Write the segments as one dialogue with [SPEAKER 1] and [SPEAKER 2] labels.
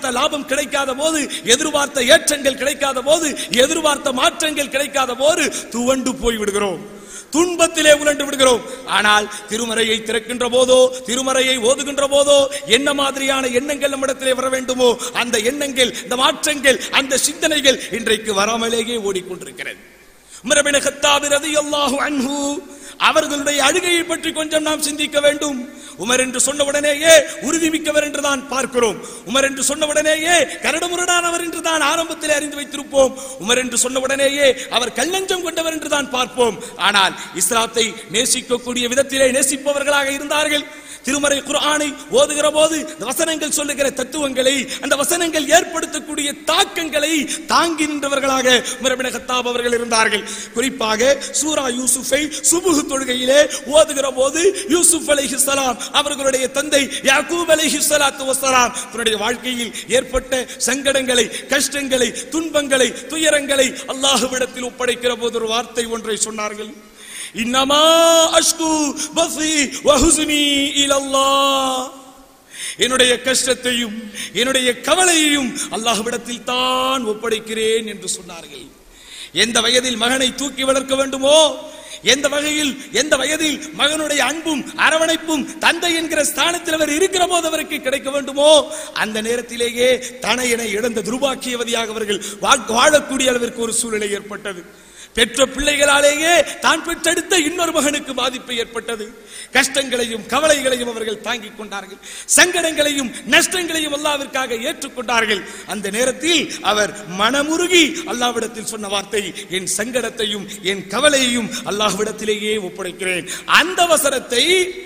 [SPEAKER 1] எதிர்பார்த்த லாபம் கிடைக்காத போது எதிர்பார்த்த ஏற்றங்கள் கிடைக்காத போது எதிர்பார்த்த மாற்றங்கள் கிடைக்காத போது துவண்டு போய் விடுகிறோம் துன்பத்திலே உழண்டு விடுகிறோம் ஆனால் திருமறையை திறக்கின்ற போதோ திருமறையை ஓதுகின்ற போதோ என்ன மாதிரியான எண்ணங்கள் நம்மிடத்திலே வர வேண்டுமோ அந்த எண்ணங்கள் இந்த மாற்றங்கள் அந்த சிந்தனைகள் இன்றைக்கு வராமலேயே ஓடிக்கொண்டிருக்கிறது உமரபின கத்தாபி ரலியல்லாஹு அன்ஹு அவர்களுடைய அழுகையை பற்றி கொஞ்சம் நாம் சிந்திக்க வேண்டும் உமர் என்று சொன்ன உடனேயே உறுதிமிக்கவர் என்று தான் பார்க்கிறோம் உமர் என்று சொன்ன உடனேயே கரடுமுரடானவர் என்று தான் ஆரம்பத்தில் அறிந்து வைத்திருப்போம் உமர் என்று சொன்ன உடனேயே அவர் கல்லஞ்சம் கொண்டவர் என்று தான் பார்ப்போம் ஆனால் இஸ்லாத்தை நேசிக்கக்கூடிய விதத்திலே நேசிப்பவர்களாக இருந்தார்கள் திருமறை குர்ஆனை ஓதுகிற போது இந்த வசனங்கள் சொல்லுகிற தத்துவங்களை அந்த வசனங்கள் ஏற்படுத்தக்கூடிய தாக்கங்களை தாங்கி நின்றவர்களாக முரபின கத்தாப் அவர்கள் இருந்தார்கள் குறிப்பாக சூரா யூசுஃபை சுபுகு தொழுகையிலே ஓதுகிற போது யூசுப் அலைஹிஸ்ஸலாம் அவர்களுடைய தந்தை யாக்கூப் அலைஹிஸ்ஸலாத்து வஸ்ஸலாம் தன்னுடைய வாழ்க்கையில் ஏற்பட்ட சங்கடங்களை கஷ்டங்களை துன்பங்களை துயரங்களை அல்லாஹ்விடத்தில் ஒப்படைக்கிற போது ஒரு வார்த்தை ஒன்றை சொன்னார்கள் இன்னமா அஷ்கு பஃபி வஹுஸ்னி இலல்லாஹ் என்னுடைய கஷ்டத்தையும் என்னுடைய கவலையையும் அல்லாஹ்விடத்தில் தான் ஒப்படைக்கிறேன் என்று சொன்னார்கள் எந்த வயதில் மகனை தூக்கி வளர்க்க வேண்டுமோ எந்த வகையில் எந்த வயதில் மகனுடைய அன்பும் அரவணைப்பும் தந்தை என்கிற ஸ்தானத்தில் அவர் இருக்கிற போது அவருக்கு கிடைக்க வேண்டுமோ அந்த நேரத்திலேயே தனையனை இழந்த துர்பாக்கியவதியாக அவர்கள் வா- வாழக்கூடிய அளவிற்கு ஒரு சூழ்நிலை ஏற்பட்டது பெற்ற பிள்ளைகளாலேயே தான் பெற்றெடுத்த இன்னொரு மகனுக்கு பாதிப்பு ஏற்பட்டது கஷ்டங்களையும் கவலைகளையும் அவர்கள் தாங்கிக் கொண்டார்கள் சங்கடங்களையும் நஷ்டங்களையும் அல்லாவிற்காக ஏற்றுக்கொண்டார்கள் அந்த நேரத்தில் அவர் மனமுருகி அல்லாவிடத்தில் சொன்ன வார்த்தை என் சங்கடத்தையும் என் கவலையையும் அல்லாஹ்விடத்திலேயே ஒப்படைக்கிறேன் அந்த வசனத்தை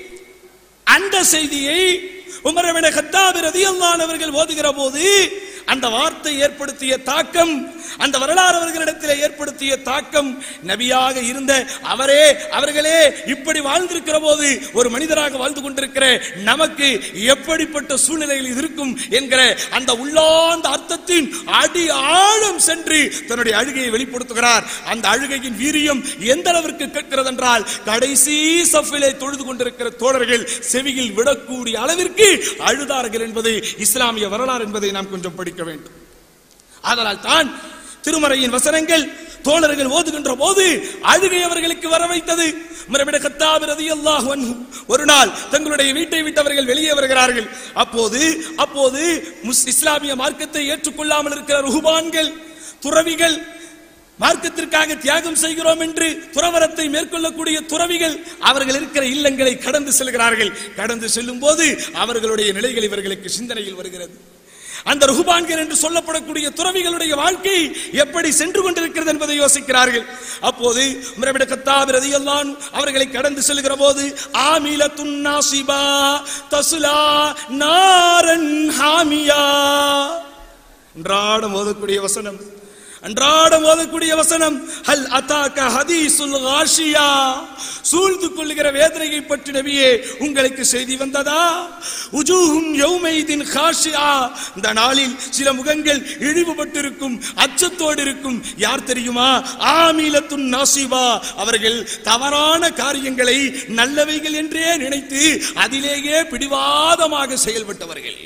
[SPEAKER 1] அந்த செய்தியை உமரவின கத்தாபி ரதியல்லான் அவர்கள் ஓதுகிற போது அந்த வார்த்தை ஏற்படுத்திய தாக்கம் அந்த வரலாறு அவர்களிடத்தில் ஏற்படுத்திய தாக்கம் நபியாக இருந்த அவரே அவர்களே இப்படி வாழ்ந்திருக்கிற போது ஒரு மனிதராக வாழ்ந்து கொண்டிருக்கிற நமக்கு எப்படிப்பட்ட சூழ்நிலையில் இது இருக்கும் என்கிற அந்த உள்ளார்ந்த அர்த்தத்தின் அடி ஆழம் சென்று தன்னுடைய அழுகையை வெளிப்படுத்துகிறார் அந்த அழுகையின் வீரியம் எந்த அளவிற்கு கேட்கிறது என்றால் கடைசி சஃபிலே தொழுது கொண்டிருக்கிற தோழர்கள் செவியில் விடக்கூடிய அளவிற்கு அழுதார்கள் என்பது இஸ்லாமிய வரலாறு என்பதை நாம் கொஞ்சம் படிக்க வேண்டும் அதனால் தான் திருமறையின் வசனங்கள் தோழர்கள் ஓதுகின்ற போது அழுகை அவர்களுக்கு வர வைத்தது மரபிட கத்தாபி ரலியல்லாஹு அன்ஹு ஒரு நாள் தங்களுடைய வீட்டை விட்டவர்கள் வெளியே வருகிறார்கள் அப்போது அப்போது முஸ் இஸ்லாமிய மார்க்கத்தை ஏற்றுக்கொள்ளாமல் இருக்கிற ருஹுபான்கள் துறவிகள் மார்க்கத்திற்காக தியாகம் செய்கிறோம் என்று துறவரத்தை மேற்கொள்ளக்கூடிய துறவிகள் அவர்கள் இருக்கிற இல்லங்களை கடந்து செல்கிறார்கள் கடந்து செல்லும் போது அவர்களுடைய நிலைகள் இவர்களுக்கு சிந்தனையில் வருகிறது அந்த ருகுபான்கள் என்று சொல்லப்படக்கூடிய துறவிகளுடைய வாழ்க்கை எப்படி சென்று கொண்டிருக்கிறது என்பதை யோசிக்கிறார்கள் அப்போது உமரவிட கத்தாபி ரதியல்லான் அவர்களை கடந்து செல்கிற போது ஆமில துன்னாசிபா தசுலா நாரன் ஹாமியா அன்றாடம் ஓதக்கூடிய வசனம் அன்றாடம் ஓதக்கூடிய வசனம் ஹல் அத்தாக்க ஹதீசுல் காஷியா சூழ்ந்து கொள்ளுகிற வேதனையை பற்றி நபியே உங்களுக்கு செய்தி வந்ததா உஜூஹும் யௌமைதின் காஷியா இந்த நாளில் சில முகங்கள் இழிவுபட்டிருக்கும் அச்சத்தோடு இருக்கும் யார் தெரியுமா ஆமீலத்துன் நாசிபா அவர்கள் தவறான காரியங்களை நல்லவைகள் என்றே நினைத்து அதிலேயே பிடிவாதமாக செயல்பட்டவர்கள்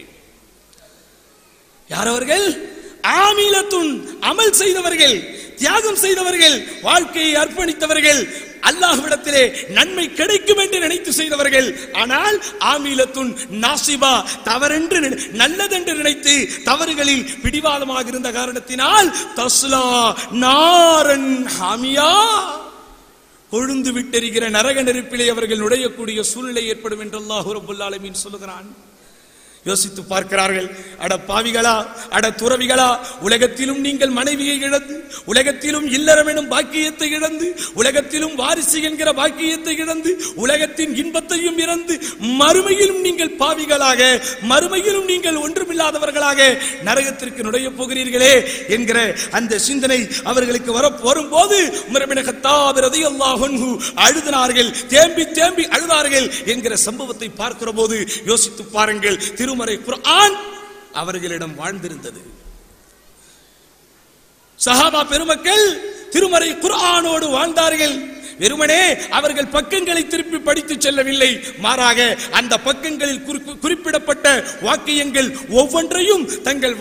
[SPEAKER 1] யார் அவர்கள் ஆமீலத்துன் அமல் செய்தவர்கள் தியாகம் செய்தவர்கள் வாழ்க்கையை அர்ப்பணித்தவர்கள் அல்லாஹ்விடத்திலே நன்மை கிடைக்கும் என்று நினைத்து செய்தவர்கள் ஆனால் ஆமீலத்துன் நாசிபா தவறென்று நினை- நல்லதென்று நினைத்து தவறுகளில் பிடிவாதமாக இருந்த காரணத்தினால் தஸ்லா நாரன் ஹாமியா கொழுந்து விட்டெறிகிற நரக நெருப்பிலே அவர்கள் நுழையக்கூடிய சூழ்நிலை ஏற்படும் என்று அல்லாஹ் ரபுல் ஆலமீன் சொல்லுகிறான் யோசித்து பார்க்கிறார்கள் அட பாவிகளா அட துறவிகளா உலகத்திலும் நீங்கள் மனைவியை இழந்து உலகத்திலும் இல்லறம் எனும் பாக்கியத்தை இழந்து உலகத்திலும் வாரிசு என்கிற பாக்கியத்தை இழந்து உலகத்தின் இன்பத்தையும் இழந்து மறுமையிலும் நீங்கள் பாவிகளாக மறுமையிலும் நீங்கள் ஒன்றுமில்லாதவர்களாக நரகத்திற்கு நுழைய போகிறீர்களே என்கிற அந்த சிந்தனை அவர்களுக்கு வர வரும்போது உமரபின கத்தாப் ரலியல்லாஹு அன்ஹு அழுதினார்கள் தேம்பி தேம்பி அழுதார்கள் என்கிற சம்பவத்தை பார்க்கிற போது யோசித்து பாருங்கள் திருமறை குர்ஆன் அவர்களிடம் வாழ்ந்திருந்தது சஹாபா பெருமக்கள் திருமறை குர்ஆனோடு வாழ்ந்தார்கள் வெறுமனே அவர்கள் பக்கங்களை திருப்பி படித்து செல்லவில்லை மாறாக அந்த பக்கங்களில் குறிப்பு- குறிப்பிடப்பட்ட வாக்கியங்கள் ஒவ்வொன்றையும் தங்கள்